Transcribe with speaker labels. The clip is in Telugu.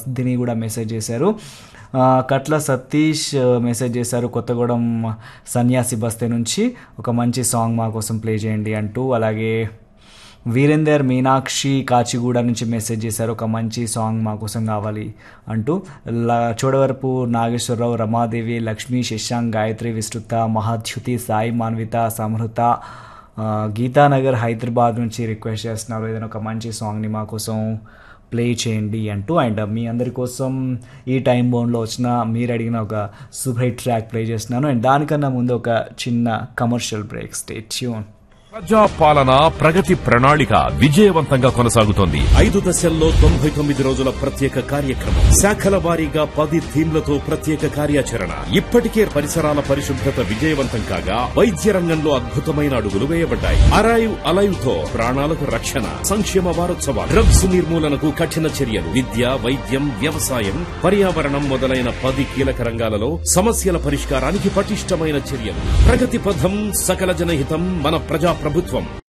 Speaker 1: వర్ధిని కూడా మెసేజ్ చేశారు ఆ, కట్ల సతీష్ ఆ, మెసేజ్ చేశారు కొత్తగూడెం సన్యాసి బస్తే నుంచి ఒక మంచి సాంగ్ మా కోసం ప్లే చేయండి అంటూ అలాగే వీరేందర్ మీనాక్షి కాచిగూడ నుంచి మెసేజ్ చేశారు ఒక మంచి సాంగ్ మా కోసం కావాలి అంటూ ల- చోడవరపు నాగేశ్వరరావు రమాదేవి లక్ష్మీ శశాంక్ గాయత్రి విస్తృత మహాద్యుతి సాయి మాన్విత సమృత ఆ, గీతానగర్ హైదరాబాద్ నుంచి రిక్వెస్ట్ చేస్తున్నారు ఏదైనా ఒక మంచి సాంగ్ని మా కోసం ప్లే చేయండి అంటూ అండ్ మీ అందరి కోసం ఈ టైం బౌండ్లో వచ్చిన మీరు అడిగిన ఒక సూపర్ హిట్ ట్రాక్ ప్లే చేస్తున్నాను అండ్ దానికన్నా ముందు ఒక చిన్న కమర్షియల్ బ్రేక్ స్టే ట్యూన్
Speaker 2: ప్రజా పాలన ప్రగతి ప్రణాళిక విజయవంతంగా కొనసాగుతోంది
Speaker 3: ఐదు దశల్లో తొంభై తొమ్మిది రోజుల ప్రత్యేక కార్యక్రమం శాఖల వారీగా పది థీమ్లతో ప్రత్యేక కార్యాచరణ ఇప్పటికే పరిసరాల పరిశుభ్రత విజయవంతం కాగా వైద్య రంగంలో అద్భుతమైన అడుగులు వేయబడ్డాయి అరైవ్ అలైవ్ తో ప్రాణాలకు రక్షణ సంక్షేమ వారోత్సవాలు డ్రగ్స్ నిర్మూలనకు కఠిన చర్యలు విద్య వైద్యం వ్యవసాయం పర్యావరణం మొదలైన పది కీలక రంగాలలో సమస్యల పరిష్కారానికి పటిష్టమైన చర్యలు ప్రగతి పథం సకల జనహితం మన ప్రజా ప్రభుత్వం